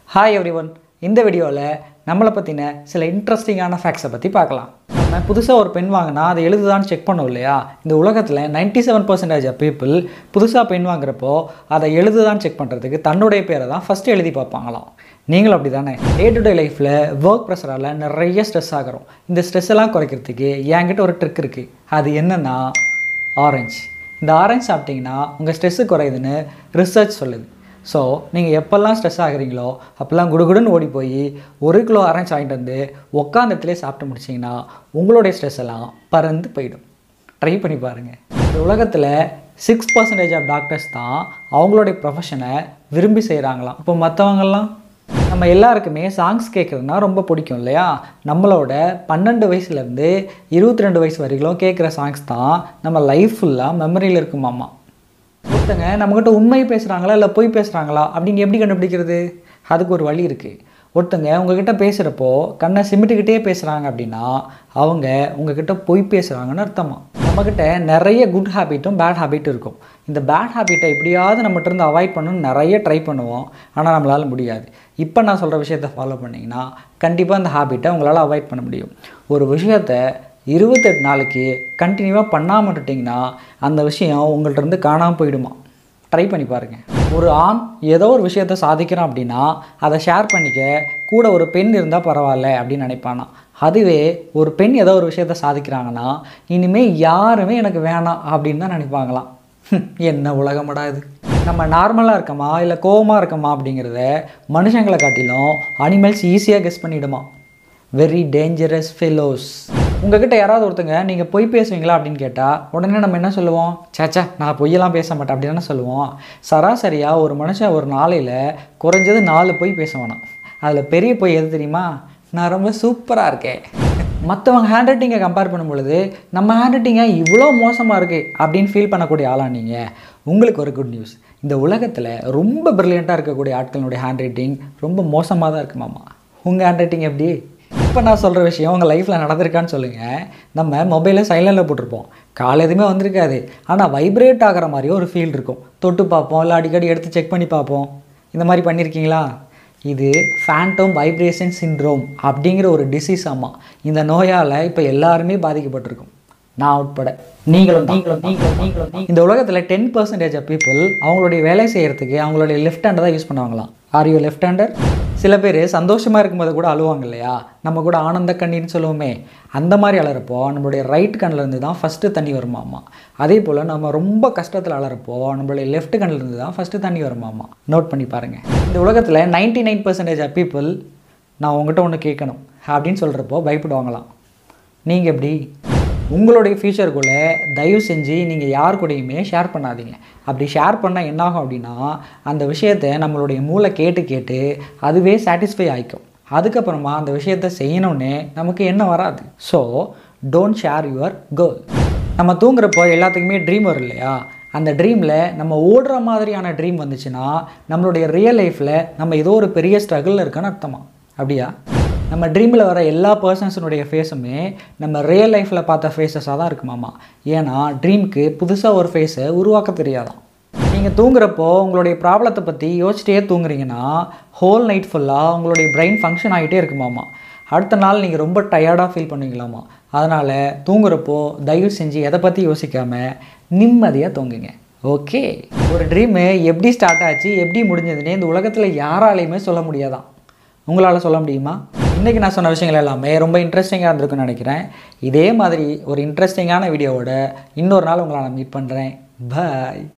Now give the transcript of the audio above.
hi every one இந்த வீடியோவில் நம்மளை பற்றின சில இன்ட்ரெஸ்டிங்கான ஃபேக்ட்ஸை பற்றி பார்க்கலாம் நம்ம புதுசாக ஒரு பென் வாங்கினா அதை எழுதுதான்னு செக் பண்ணோம் இல்லையா இந்த உலகத்தில் 97% செவன் பர்சன்டேஜ் ஆஃப் பீப்புள் புதுசாக பென் வாங்குறப்போ அதை எழுதுதான்னு செக் பண்ணுறதுக்கு தன்னுடைய பேரை தான் ஃபஸ்ட்டு எழுதி பார்ப்பாங்களாம் நீங்களும் அப்படி தானே டே டு டே லைஃப்பில் ஒர்க் ப்ரெஷரால் நிறைய ஸ்ட்ரெஸ் ஆகிறோம் இந்த ஸ்ட்ரெஸ் எல்லாம் குறைக்கிறதுக்கு என்கிட்ட ஒரு ட்ரிக் இருக்குது அது என்னென்னா ஆரஞ்சு இந்த ஆரஞ்சு சாப்பிட்டீங்கன்னா உங்கள் ஸ்ட்ரெஸ்ஸு குறையுதுன்னு ரிசர்ச் சொல்லுது ஸோ நீங்கள் எப்போல்லாம் ஸ்ட்ரெஸ் ஆகுறீங்களோ அப்போல்லாம் குடுகுடுன்னு ஓடி போய் ஒரு கிலோ ஆரஞ்சு வாங்கிட்டு வந்து உட்காந்த இடத்துல சாப்பிட்டு முடிச்சிங்கன்னா உங்களுடைய ஸ்ட்ரெஸ் எல்லாம் பறந்து போயிடும் ட்ரை பண்ணி பாருங்கள் இந்த உலகத்தில் சிக்ஸ் பர்சன்டேஜ் ஆஃப் டாக்டர்ஸ் தான் அவங்களுடைய ப்ரொஃபஷனை விரும்பி செய்கிறாங்களாம் இப்போ மற்றவங்கெல்லாம் நம்ம எல்லாருக்குமே சாங்ஸ் கேட்குறதுனா ரொம்ப பிடிக்கும் இல்லையா நம்மளோட பன்னெண்டு வயசுலேருந்து இருபத்தி ரெண்டு வயசு வரைக்கும் கேட்குற சாங்ஸ் தான் நம்ம லைஃப் ஃபுல்லாக மெமரியில் இருக்குமாமா ஒருத்தங்க நம்மக்கிட்ட உண்மை பேசுகிறாங்களா இல்லை பொய் பேசுகிறாங்களா அப்படின்னு எப்படி கண்டுபிடிக்கிறது அதுக்கு ஒரு வழி இருக்குது ஒருத்தங்க உங்ககிட்ட பேசுகிறப்போ கண்ணை சிமிட்டுக்கிட்டே பேசுகிறாங்க அப்படின்னா அவங்க உங்ககிட்ட பொய் பேசுகிறாங்கன்னு அர்த்தமா நம்மக்கிட்ட நிறைய குட் ஹேபிட்டும் பேட் ஹேபிட்டும் இருக்கும் இந்த பேட் ஹேபிட்டை எப்படியாவது நம்மகிட்ட இருந்து அவாய்ட் பண்ணணும்னு நிறைய ட்ரை பண்ணுவோம் ஆனால் நம்மளால் முடியாது இப்போ நான் சொல்கிற விஷயத்தை ஃபாலோ பண்ணிங்கன்னா கண்டிப்பாக அந்த ஹேபிட்டை உங்களால் அவாய்ட் பண்ண முடியும் ஒரு விஷயத்தை இருபத்தெட்டு நாளைக்கு கண்டினியூவாக பண்ணாமல் விட்டுட்டிங்கன்னா அந்த விஷயம் உங்கள்ட்ட இருந்து காணாமல் போயிடுமா ட்ரை பண்ணி பாருங்கள் ஒரு ஆண் ஏதோ ஒரு விஷயத்த சாதிக்கிறான் அப்படின்னா அதை ஷேர் பண்ணிக்க கூட ஒரு பெண் இருந்தால் பரவாயில்ல அப்படின்னு நினைப்பானா அதுவே ஒரு பெண் ஏதோ ஒரு விஷயத்த சாதிக்கிறாங்கன்னா இனிமேல் யாருமே எனக்கு வேணாம் அப்படின்னு தான் நினைப்பாங்களாம் ஹம், என்ன உலகமடா இது நம்ம நார்மலாக இருக்கோமா இல்லை கோவமாக இருக்கோமா அப்படிங்கிறத மனுஷங்களை காட்டிலும் அனிமல்ஸ் ஈஸியாக கெஸ் பண்ணிடுமா வெரி டேஞ்சரஸ் ஃபெலோஸ் உங்ககிட்ட யாராவது ஒருத்தங்க நீங்கள் பொய் பேசுவீங்களா அப்படின்னு கேட்டால் உடனே நம்ம என்ன சொல்லுவோம் சேச்சா நான் பொய்யெல்லாம் பேச மாட்டேன் அப்படின்னு தானே சொல்லுவோம் சராசரியாக ஒரு மனுஷன் ஒரு நாளையில் குறைஞ்சது நாலு பொய் பேச வேணாம் அதில் பெரிய பொய் எது தெரியுமா நான் ரொம்ப சூப்பராக இருக்கேன் மற்றவங்க ஹேண்ட் ரைட்டிங்கை கம்பேர் பண்ணும் பொழுது நம்ம ஹேண்ட் ரைட்டிங்கை இவ்வளோ மோசமாக இருக்குது அப்படின்னு ஃபீல் பண்ணக்கூடிய ஆளா நீங்கள் உங்களுக்கு ஒரு குட் நியூஸ் இந்த உலகத்தில் ரொம்ப ப்ரில்லியண்ட்டாக இருக்கக்கூடிய ஆட்களுடைய ஹேண்ட் ரைட்டிங் ரொம்ப மோசமாக தான் இருக்குமாமா உங்கள் ஹேண்ட் ரைட்டிங் எப்படி இப்போ நான் சொல்கிற விஷயம் உங்கள் லைஃப்பில் நடந்திருக்கான்னு சொல்லுங்கள் நம்ம மொபைலில் சைலண்டில் போட்டிருப்போம் கால் எதுவுமே வந்திருக்காது ஆனால் வைப்ரேட் ஆகிற மாதிரியே ஒரு ஃபீல் இருக்கும் தொட்டு பார்ப்போம் இல்லை அடிக்கடி எடுத்து செக் பண்ணி பார்ப்போம் இந்த மாதிரி பண்ணியிருக்கீங்களா இது ஃபேண்டம் வைப்ரேஷன் சிண்ட்ரோம் அப்படிங்கிற ஒரு டிசீஸ் ஆமாம் இந்த நோயால் இப்போ எல்லாருமே பாதிக்கப்பட்டிருக்கும் நான் உட்பட நீங்களும் நீங்களும் நீங்களும் நீங்களும் இந்த உலகத்தில் டென் பர்சன்டேஜ் ஆஃப் பீப்புள் அவங்களுடைய வேலை செய்கிறதுக்கு அவங்களுடைய லெஃப்ட் ஹேண்டை தான் யூஸ் பண்ணுவாங்களாம் ஆர் யூ லெஃப்ட் ஹேண்டர் சில பேர் சந்தோஷமாக இருக்கும்போது கூட அழுவாங்க இல்லையா நம்ம கூட ஆனந்த கண்ணீர்னு சொல்லுவோமே அந்த மாதிரி அலறப்போ நம்மளுடைய ரைட் கண்ணிலேருந்து தான் ஃபஸ்ட்டு தண்ணி வருமாமா அதே போல் நம்ம ரொம்ப கஷ்டத்தில் அலறப்போ நம்மளுடைய லெஃப்ட் கண்ணிலேருந்து தான் ஃபஸ்ட்டு தண்ணி வருமாமா நோட் பண்ணி பாருங்கள் இந்த உலகத்தில் ninety nine percentage of people நான் உங்ககிட்ட ஒன்று கேட்கணும் அப்படின்னு சொல்கிறப்போ பயப்படுவாங்களாம் நீங்கள் எப்படி உங்களுடைய ஃபியூச்சருக்குள்ளே தயவு செஞ்சு நீங்கள் யார் கூடயுமே ஷேர் பண்ணாதீங்க அப்படி ஷேர் பண்ணால் என்னாகும் அப்படின்னா அந்த விஷயத்தை நம்மளுடைய மூளை கேட்டு கேட்டு அதுவே சாட்டிஸ்ஃபை ஆகிக்கும் அதுக்கப்புறமா அந்த விஷயத்தை செய்யணுன்னே நமக்கு என்ன வராது so don't share your girl நம்ம தூங்குறப்போ எல்லாத்துக்குமே ட்ரீம் வரும் இல்லையா அந்த ட்ரீமில் நம்ம ஓடுற மாதிரியான ட்ரீம் வந்துச்சுன்னா நம்மளுடைய ரியல் லைஃப்பில் நம்ம ஏதோ ஒரு பெரிய ஸ்ட்ரகிளில் இருக்கன்னு அர்த்தமா அப்படியா நம்ம ட்ரீமில் வர எல்லா பர்சன்ஸினுடைய ஃபேஸுமே நம்ம ரியல் லைஃப்பில் பார்த்த ஃபேஸஸாக தான் இருக்குமாமா ஏன்னா ட்ரீம்க்கு புதுசாக ஒரு ஃபேஸை உருவாக்க தெரியாதாம் நீங்கள் தூங்குறப்போ உங்களுடைய ப்ராப்ளத்தை பற்றி யோசிச்சிட்டே தூங்குறீங்கன்னா ஹோல் நைட் ஃபுல்லாக உங்களுடைய பிரெயின் ஃபங்க்ஷன் ஆகிட்டே இருக்குமாமா அடுத்த நாள் நீங்கள் ரொம்ப டயர்டாக ஃபீல் பண்ணுவீங்களாமா அதனால் தூங்குறப்போ தயவு செஞ்சு எதை பற்றி யோசிக்காமல் நிம்மதியாக தூங்குங்க ஓகே ஒரு ட்ரீமு எப்படி ஸ்டார்ட் ஆச்சு எப்படி முடிஞ்சதுன்னே இந்த உலகத்தில் யாராலையுமே சொல்ல முடியாதான் உங்களால் சொல்ல முடியுமா இன்றைக்கி நான் சொன்ன விஷயங்கள் எல்லாமே ரொம்ப இன்ட்ரெஸ்டிங்காக இருந்திருக்குன்னு நினைக்கிறேன் இதே மாதிரி ஒரு இன்ட்ரெஸ்டிங்கான வீடியோவோட இன்னொரு நாள் உங்களை நான் மீட் பண்ணுறேன் பாய்